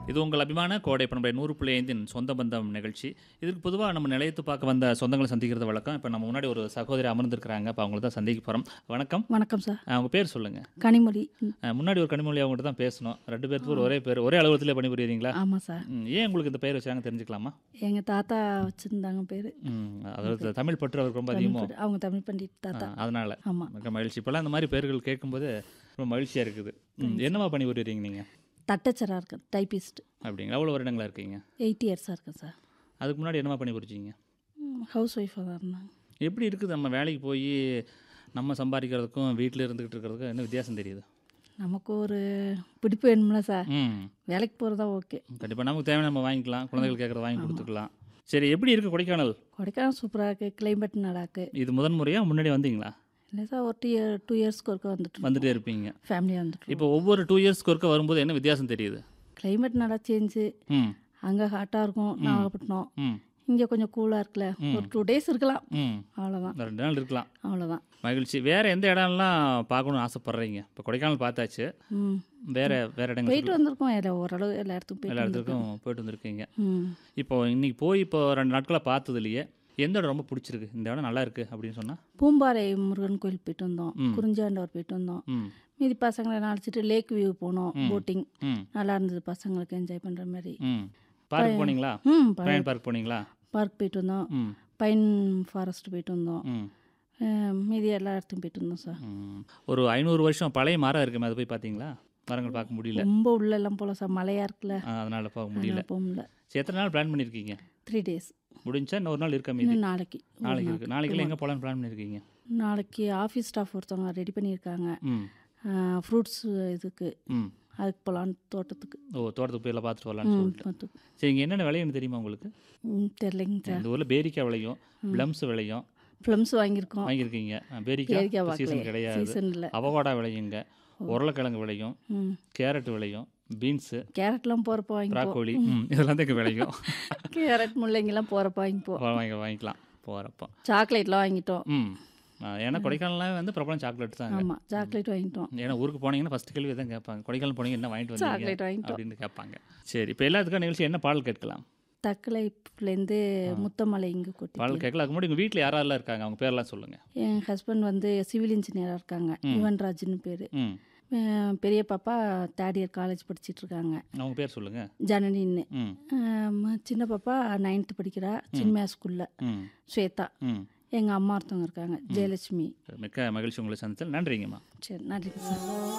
இது உங்கள் அபிமான கோடை பண்பை நூறு புள்ளி ஐந்தின் சொந்த பந்தம் நிகழ்ச்சி இதுக்கு பொதுவாக நம்ம நிலையத்து பார்க்க வந்த சொந்தங்களை சந்திக்கிறது வழக்கம் இப்போ நம்ம முன்னாடி ஒரு சகோதரி அமர்ந்திருக்கிறாங்க இப்போ அவங்கள தான் சந்திக்க போகிறோம் வணக்கம் வணக்கம் சார் அவங்க பேர் சொல்லுங்கள் கனிமொழி ம், முன்னாடி ஒரு கனிமொழி அவங்ககிட்ட தான் பேசணும் ரெண்டு பேருக்கு ஒரே பேர் ஒரே அலுவலகத்திலே பணிபுரியுறீங்களா ஆமாம் சார் ம், ஏன் உங்களுக்கு இந்த பெயர் வச்சாங்க தெரிஞ்சுக்கலாமா எங்கள் தாத்தா வச்சுருந்தாங்க பேர் ம், அதாவது தமிழ் பற்று அவருக்கு ரொம்ப அதிகமோ அவங்க தமிழ் பண்டிட் ஆ, தாத்தா அதனால ஆமாம் மிக மகிழ்ச்சி இப்போல்லாம் இந்த மாதிரி பேர்கள் கேட்கும்போது ரொம்ப மகிழ்ச்சியாக இருக்குது ம், என்னவா பணிபுரியுறீங்க நீங்கள் தட்டச்சராக இருக்கேன் டைப்பிஸ்ட் அப்படிங்களா எவ்வளோ வருடங்களா இருக்கீங்க எயிட் இயர்ஸாக இருக்கேன் சார் அதுக்கு முன்னாடி என்னவா பணிபுரிச்சிங்க ஹவுஸ் ஒய்ஃபாக தான் இருந்தாங்க எப்படி இருக்குது நம்ம வேலைக்கு போய் நம்ம சம்பாதிக்கிறதுக்கும் வீட்டில் இருந்துக்கிட்டு இருக்கிறதுக்கும் என்ன வித்தியாசம் தெரியுது நமக்கு ஒரு பிடிப்பு வேணும்ல சார் ம் வேலைக்கு போகிறதா ஓகே கண்டிப்பாக நமக்கு தேவையான நம்ம வாங்கிக்கலாம் குழந்தைகள் கேட்குறத வாங்கி கொடுத்துக்கலாம் சரி எப்படி இருக்குது கொடைக்கானல் கொடைக்கானல் சூப்பராக இருக்குது கிளைமேட் நல்லாக்கு இது முதன் முறையாக முன்னாடி வந்தீங்களா இல்லை சார் ஒரு டூ இயர் டூ இயர்ஸ்க்கு ஒருக்க வந்துட்டு வந்துட்டே இருப்பீங்க ஃபேமிலியாக வந்துட்டு இப்போ ஒவ்வொரு டூ இயர்ஸ்க்கு ஒருக்க வரும்போது என்ன வித்தியாசம் தெரியுது கிளைமேட் நல்லா சேஞ்சு ம் அங்கே ஹாட்டாக இருக்கும் நாகப்பட்டினம் ம் இங்கே கொஞ்சம் கூலாக இருக்குல்ல ஒரு டூ டேஸ் இருக்கலாம் ம் அவ்வளோதான் இந்த ரெண்டு நாள் இருக்கலாம் அவ்வளோதான் மகிழ்ச்சி வேறு எந்த இடம்லாம் பார்க்கணும்னு ஆசைப்பட்றீங்க இப்போ கொடைக்கானல் பார்த்தாச்சு ம் வேறு வேறு இடங்கள் போயிட்டு வந்திருக்கோம் எல்லா ஓரளவு எல்லா இடத்துக்கும் எல்லா போயிட்டு இடத்துக்கும் போயிட்டு வந்திருக்கீங்க ம் இப்போ இன்னைக்கு போய் இப்போ ரெண்டு நாட்களாக பார்த்ததுலையே எந்த இடம் ரொம்ப பிடிச்சிருக்கு இந்த இடம் நல்லா இருக்கு அப்படின்னு சொன்னால் பூம்பாறை முருகன் கோயில் போயிட்டு வந்தோம் ம். குறிஞ்சாண்டவர் போயிட்டு வந்தோம் ம் மீதி பசங்களை அழைச்சிட்டு லேக் வியூ போனோம் போட்டிங் ம் நல்லா இருந்தது பசங்களுக்கு என்ஜாய் பண்ணுற மாதிரி ம் பார்க் போனீங்களா ம் ட்ரெயின் பார்க் போனீங்களா பார்க் போயிட்டு வந்தோம் ம் பைன் ஃபாரஸ்ட் போயிட்டு வந்தோம் ம் அஹ் மீதி எல்லா இடத்துக்கும் போயிட்டு வந்தோம் சார் ம். ஒரு ஐநூறு வருஷம் பழைய மரம் இருக்குமே அதை போய் பார்த்தீங்களா மரங்கள் பார்க்க முடியல ரொம்ப உள்ளெல்லாம் போகல சார் மழையாக இருக்குல்ல ஆ, அதனால போக முடியல அதனால போக முடியல சரி எத்தனை நாள் பிளான் பண்ணியிருக்கீங்க த்ரீ டேஸ் முடிஞ்சா இன்னும் ஒரு நாள் இருக்க மீதி இன்னும் நாளைக்கு ஒரு நாளைக்கு நாள். இருக்கு நாளைக்குள்ள எங்கே போகலான்னு பிளான் பண்ணியிருக்கீங்க நாளைக்கு ஆஃபீஸ் ஸ்டாஃப் ஒருத்தவங்க ரெடி பண்ணியிருக்காங்க ம் ஃப்ரூட்ஸ் இதுக்கு ம் அதுக்கு போகலான்னு தோட்டத்துக்கு ஓ தோட்டத்துக்கு போய் எல்லாம் பார்த்துட்டு வரலான்னு ம் சொல்லிட்டு தோட்டத்துக்கு சரி இங்கே என்னென்ன விளையுன்னு தெரியுமா உங்களுக்கு ம் தெரிலைங்க சார் இந்த ஊரில் பேரிக்காய் விளையும் பிளம்ஸ் விளையும் ப்ளம்ஸ் வாங்கியிருக்கோம் வாங்கியிருக்கீங்க ஆ, பேரிக்காய் பேரிக்காய் இப்போ சீசன் பார்க்கல கிடையாது சீசனில் அவகோடா விளையுங்க உருளைக்கிழங்கு விளையும் ம் கேரட் விளையும் பீன்ஸு கேரட்லாம் போகிறப்ப வாங்கிப்போம் ப்ராக்கோலி ம் இதெல்லாம் தான் இங்கே விளையும் கேரட் முள்ளங்கிலாம் போகிறப்ப வாங்கிப்போம் வாங்கி வாங்கிக்கலாம் போகிறப்போ சாக்லேட்லாம் வாங்கிட்டோம் ம் ஆ, ஏன்னா கொடைக்கானல்லாம் வந்து பிரபலம் சாக்லேட் தாங்க ஆமாம் சாக்லேட் வாங்கிட்டோம் ஏன்னா ஊருக்கு போனீங்கன்னா ஃபஸ்ட் கேள்வி தான் கேட்பாங்க கொடைக்கானல் போனீங்க என்ன வாங்கிட்டு வந்தீங்க சாக்லேட் வாங்கிட்டோம் அப்படின்னு கேட்பாங்க சரி இப்போ எல்லாத்துக்கும் நிகழ்ச்சி என்ன பாடல் கேட்கலாம் தக்கலைப்புலேருந்து முத்தமலை இங்கே கொட்டி பாடல் கேட்கலாம் அதுக்கு முன்னாடி உங்கள் வீட்டில் யாரெல்லாம் இருக்காங்க அவங்க பேரெல்லாம் சொல்லுங்கள் என் ஹஸ்பண்ட் வந்து சிவில் இன்ஜினியராக இருக்காங்க யுவன்ராஜ்னு பேர் ம் பெரிய பாப்பா தேர்ட் இயர் காலேஜ் படிச்சிட்டு இருக்காங்க அவங்க பேர் சொல்லுங்கள் ஜனனின்னு ம் ஆம், சின்ன பாப்பா நைன்த்து படிக்கிறா சின்மயா ஸ்கூலில் ம் ஸ்வேதா ம் எங்கள் அம்மா ஒருத்தவங்க இருக்காங்க ஜெயலட்சுமி மிக்க மகிழ்ச்சி உங்களை சந்தித்தல் நன்றிங்கம்மா சரி நன்றிங்க சார்